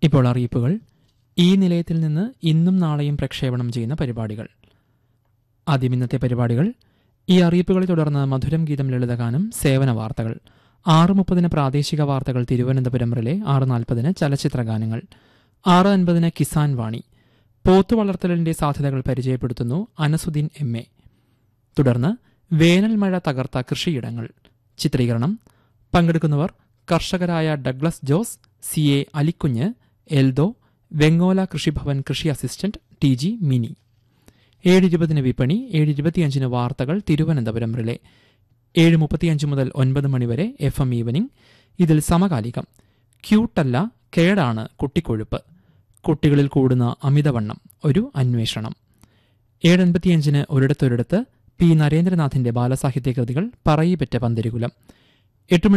ഇപ്പോൾ അറിയിപ്പുകൾ ഈ നിലയത്തിൽ നിന്ന് ഇന്നും നാളെയും പ്രക്ഷേപണം ചെയ്യുന്ന പരിപാടികൾ ആദ്യം ഇന്നത്തെ പരിപാടികൾ ഈ അറിയിപ്പുകളെ തുടർന്ന് മധുരം ഗീതം ലളിതഗാനം സേവന വാർത്തകൾ ആറ് മുപ്പതിന് പ്രാദേശിക വാർത്തകൾ തിരുവനന്തപുരം റിലെ ആറ് നാൽപ്പതിന് ചലച്ചിത്ര ഗാനങ്ങൾ ആറ് അൻപതിന് കിസാൻ വാണി പോത്തു വളർത്തലിന്റെ സാധ്യതകൾ പരിചയപ്പെടുത്തുന്നു അനസുദ്ദീൻ എം എ തുടർന്ന് വേനൽ മഴ തകർത്ത കൃഷിയിടങ്ങൾ ചിത്രീകരണം പങ്കെടുക്കുന്നവർ കർഷകരായ Douglas Jose C A Alikunju Eldho Vengola Krishibhavan കൃഷി അസിസ്റ്റന്റ് ടി ജി മിനി ഏഴ് ഇരുപതിന് വിപണി ഏഴ് ഇരുപത്തിയഞ്ചിന് വാർത്തകൾ തിരുവനന്തപുരം റിലേ ഏഴ് മുപ്പത്തിയഞ്ച് മുതൽ ഒൻപത് മണിവരെ എഫ് എം ഈവനിംഗ് ഇതിൽ സമകാലികം ക്യൂട്ടല്ല കേടാണ് കുട്ടിക്കൊഴുപ്പ് കുട്ടികളിൽ കൂടുന്ന അമിതവണ്ണം ഒരു അന്വേഷണം ഏഴ് അൻപത്തിയഞ്ചിന് ഒരിടത്തൊരിടത്ത് പി നരേന്ദ്രനാഥിന്റെ ബാലസാഹിത്യ കൃതികൾ പറയിപ്പറ്റ പന്തിരുകുലം എട്ട് മണി